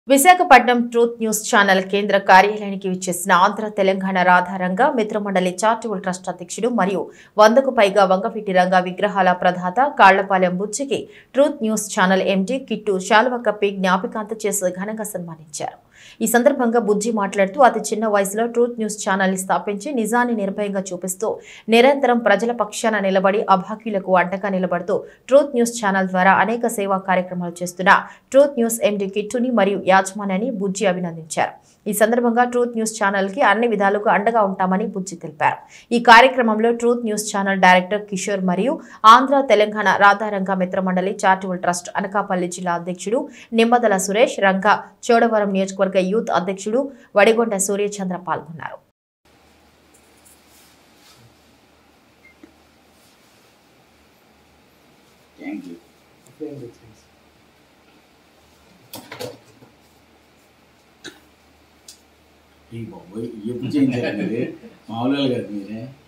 Visakhapatnam truth news channel కేంద్ర కార్యాలయానికి విచ్చేసిన ఆంధ్ర తెలంగాణ రాధారంగ మిత్రమండలి చారిటబుల్ ట్రస్ట్ అధ్యక్షుడు మరియు వందకు పైగా వంగవీటి రంగ విగ్రహాల ప్రదాత కాళ్లపాలెం బుచ్చికి truth news channel MD Kittu శాలువ కప్పి జ్ఞాపికాంత చేసి ఘనంగా సన్మానించారు ఈ సందర్భంగా బుజ్జి మాట్లాడుతూ అతి చిన్న వయసులో ట్రూత్ న్యూస్ ఛానల్ ని స్థాపించి నిజాన్ని నిర్భయంగా చూపిస్తూ నిరంతరం ప్రజల పక్షాన నిలబడి అభాగ్యులకు అండగా నిలబడుతూ ట్రూత్ న్యూస్ ఛానల్ ద్వారా అనేక సేవా కార్యక్రమాలు చేస్తున్న ట్రూత్ న్యూస్ ఎండి కిట్టుని మరియు యాజమాన్యాన్ని బుజ్జి అభినందించారు ఈ సందర్భంగా ట్రూత్ న్యూస్ ఛానల్ కి అన్ని విధాలుగా అండగా ఉంటామని బుజ్జి తెలిపారు ఈ కార్యక్రమంలో truth news channel director Kishore మరియు ఆంధ్ర తెలంగాణ రాధారంగ మిత్రమండలి చారిటబుల్ ట్రస్ట్ అనకాపల్లి జిల్లా అధ్యక్షుడు నిమ్మదల సురేష్ రంగ చోడవరం నియోజకవర్గ యూత్ అధ్యక్షుడు వడిగొండ సూర్యచంద్ర పాల్గొన్నారు థ్యాంక్ యూ ఈ బాబోయ్ ఎప్పుడు చేయించారు మీరు మామూలుగా కాదు మీరే